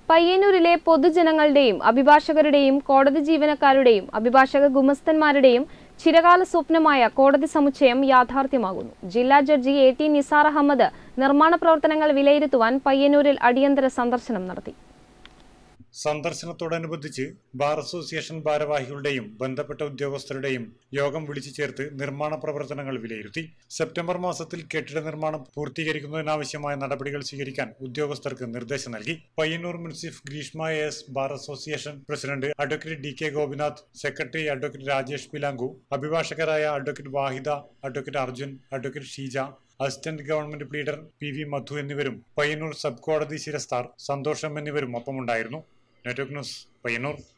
പയ്യന്നൂരിലെ പൊതുജനങ്ങളുടെയും അഭിഭാഷകരുടെയും കോടതി ജീവനക്കാരുടെയും അഭിഭാഷക ഗുമസ്തന്മാരുടെയും ചിരകാല സ്വപ്നമായ കോടതി സമുച്ചയം യാഥാർത്ഥ്യമാകുന്നു ജില്ലാ judge A T Nisar Ahammed നിർമ്മാണ പ്രവർത്തനങ്ങൾ വിലയിരുത്തുവാൻ പയ്യന്നൂരിൽ അടിയന്തര സന്ദർശനം നടത്തി സന്ദർശനത്തോടനുബന്ധിച്ച് ബാർ അസോസിയേഷൻ ഭാരവാഹികളുടെയും ബന്ധപ്പെട്ട ഉദ്യോഗസ്ഥരുടെയും യോഗം വിളിച്ചു ചേർത്ത് നിർമ്മാണ പ്രവർത്തനങ്ങൾ വിലയിരുത്തി സെപ്റ്റംബർ മാസത്തിൽ കെട്ടിട നിർമ്മാണം പൂർത്തീകരിക്കുന്നതിനാവശ്യമായ നടപടികൾ സ്വീകരിക്കാൻ ഉദ്യോഗസ്ഥർക്ക് നിർദ്ദേശം നൽകി Payyanur munsif Greeshma S bar association president advocate D K Gopinath secretary advocate Rajesh Pilanku അഭിഭാഷകരായ advocate Vahida advocate Arjun advocate Sheeja assistant government pleader P V Madhu എന്നിവരും പയ്യന്നൂർ സബ് കോടതി ശിരസ്താർ സന്തോഷം എന്നിവരും ഒപ്പമുണ്ടായിരുന്നു നെറ്റ്വർക്ക് ന്യൂസ് പയ്യന്നൂർ